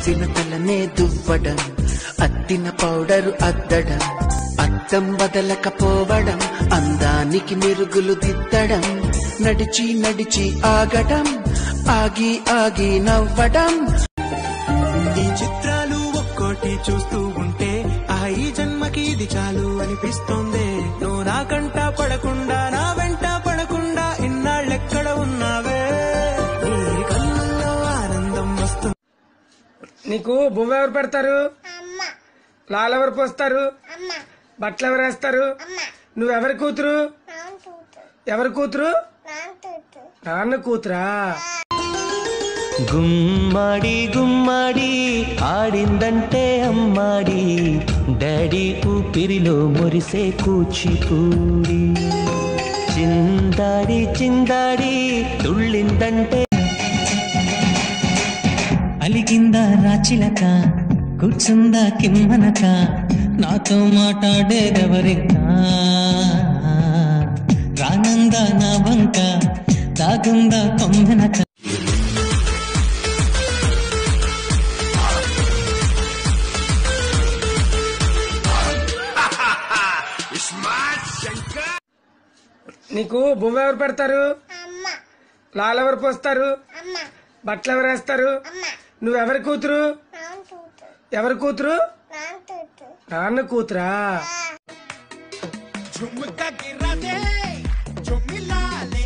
దువ్విన తలనే దువ్వడం అత్తిన powder అద్దడం అద్దం వదలకపోవడం అందానికి మెరుగులు దిద్దడం నడిచి నడిచి ఆగడం ఆగి ఆగి నవ్వడం ఈ చిత్రాలు ఒక్కోటి చూస్తూ ఉంటే ఆ ఈ జన్మకి ఇది చాలు అనిపిస్తోంది నువ్వు నా కంట పడకుండా నా వెంట పడకుండా ఇన్నాళ్ళెక్కడ ఉన్నావే నీ కళ్ళల్లో ఆనందం వస్తుంది నీకు బువ్వ ఎవరు పెడతారు లాలు ఎవరు పోస్తారు బట్టలు ఎవరు వేస్తారు నువ్వెవరి కూతురు ఎవరి కూతురు నాన్న కూతురా గుమ్మడి గుమ్మడి ఆడిందంటే అమ్మాడి డాడీ ఊపిరిలో మురిసే కూచిపూడి చిందాడి చిందాడి తుళ్ళిందంటే అలిగిందా రాచిలక కూర్చుందా కిమ్మనక నాతో మాట్లాడేదెవరింకా రానందా నా వంక తాగుందా కొమ్మెనక నీకు బువ్వ ఎవరు పెడతారు లాలు ఎవరు పోస్తారు బట్టలు ఎవరు వేస్తారు నువ్వెవరి కూతురు ఎవరి కూతురు నాన్న కూతురా झुमका गिरा दे जो मिला ले